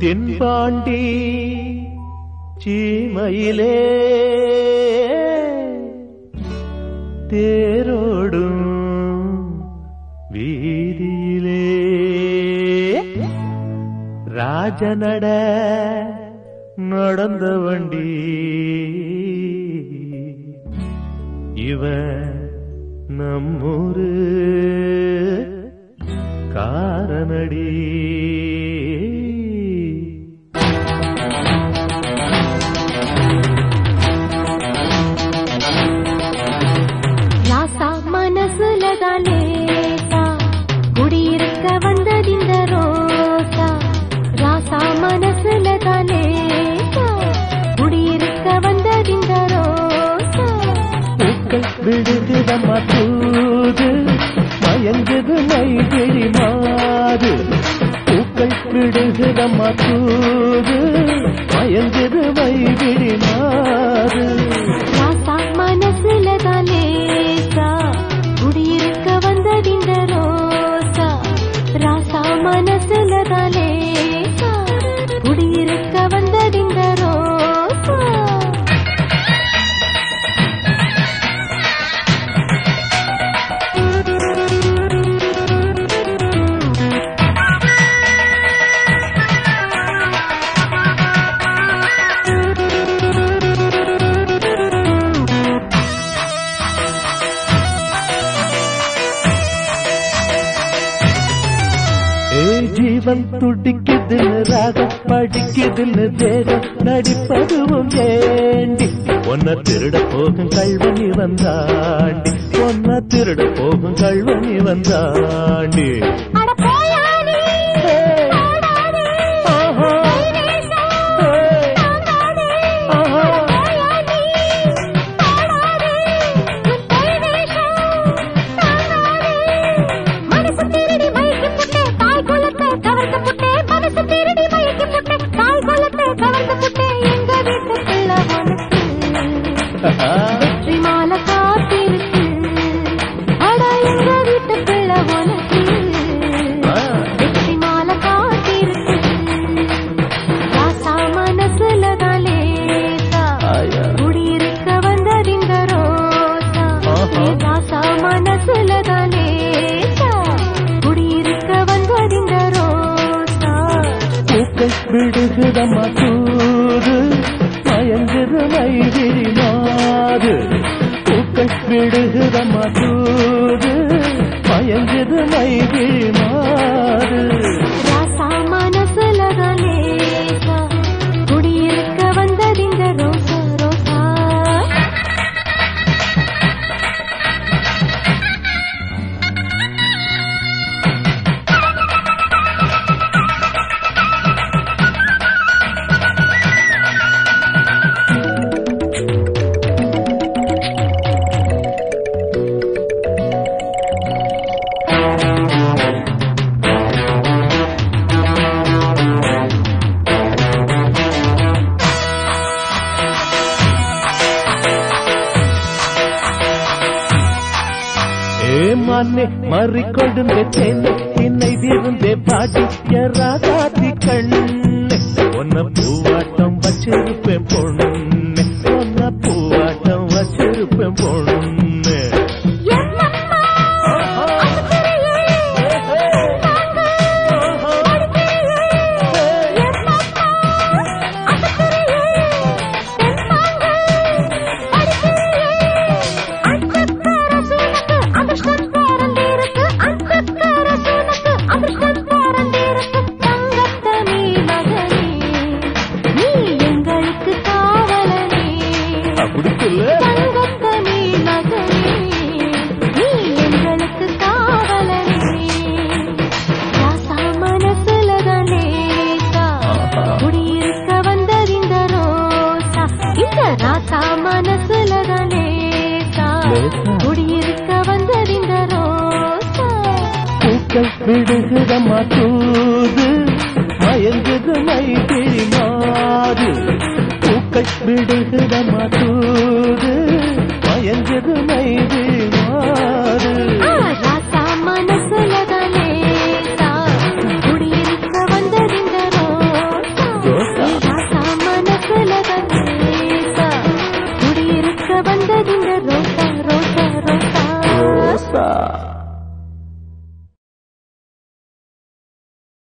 தென்பாண்டி சீமையிலே தேரோடும் வீதியிலே ராஜநட நடந்த வண்டி இவ நம்மூரு காரனடி ராசா மனசுல தான் லேசா குடியிருக்க வந்ததிந்த ரோசா ராசா மனசுல தான் லேசா குடியிருக்க வந்ததிந்த ரோசா பூக்கள் விடுகுதம்மா தூது மயங்குது மைகிழி மாது பூக்கள் விடுகுதம்மா தூது மயங்குது மைகிழி மாது ராசா மனசுல தான் லேசா குடியிருக்க வந்ததிந்த ரோசா ராசா மனசுல தான் லேசா குடியிருக்க வந்ததிந்த ரோசா ஏ ஜீவன் துடிக்குதுன்னு ராகம் படிக்குதுன்னு தேகம் நடிப்பதுவும் வேண்டி ஒன்ன திருட போகும் கல்வனி வந்தாண்டி ஒன்ன திருட போகும் கல்வனி வந்தாண்டி அட போயாடி போடாதே ஆஹா, ஏய், ஆஹா. போயாடி போடாதே பொய் வேஷம் தாங்காதே மனசு திருடி மயக்கி புட்டே தாய் குலத்தை கவர்ந்து புட்டே மனசு திருடி மயக்கி புட்டே தாய் குலத்தை கவர்ந்து புட்டே எங்க வீட்டு பிள்ளை உனக்கு வெற்றி மாலை காத்திருக்கு அட எங்க வீட்டு பிள்ளை உனக்கு வெற்றி மாலை காத்திருக்கு ராசா மனசுல தான் லேசா ஆயா. குடியிருக்க வந்ததிந்த ரோசா ஆஹா. ராசா மனசுல தான் லேசா குடியிருக்க வந்ததிந்த ரோசா பூக்கள் விடுகுதம்மா தூது மயங்குது மைகிரி மாது பூக்கள் விடுகுதம்மா தூது மயங்குது மைகிரி மாது ராசா மனசுல தான் லேசா குடியிருக்க வந்ததிந்த ரோசா ரோசா ஏமானே மறிக்கொடுந்தே தேனே என்னை தீர்ந்தே பாட்டி எறாதாத்தி கண்ணே உன்ன பூவாட்டம் வச்சிருப்பேன் பொண்ணு உன்ன பூவாட்டம் வச்சிருப்பேன் பொண்ணு என்னம்மா அசுத்தரையே தாங்க அடிக்கையே என்னம்மா அசுத்தரையே தென்பாங்க அடிக்கையே அச்சக்கர சூனக்கு அதிர்ஷ்டம் பிறந்திருக்கு அச்சக்கர சூனக்கு அதிர்ஷ்டம் பிறந்திருக்கு தங்கத்தனி மகனே நீ எங்களுக்கு காவலனே அப்படி சொல்லு தங்கத்தனி மகனே நீ எங்களுக்கு காவலனே ராசா மனசுல தான் லேசா குடியிருக்க வந்ததிந்த ரோசா இந்த ராசா மனசுல தான் லேசா லேசா. குடியிருக்க வந்ததிந்த ரோசா பூக்கள் விடுகுதம்மா தூது மயங்குது மைகிரி மாது பூக்கள் விடுகுதம்மா தூது மயங்குது மைகிரி மாது ஆ, ராசா மனசுல தான் லேசா குடியிருக்க வந்ததிந்த ரோசா வந்ததிந்த ரோசா ரோசா ரோசா ரோசா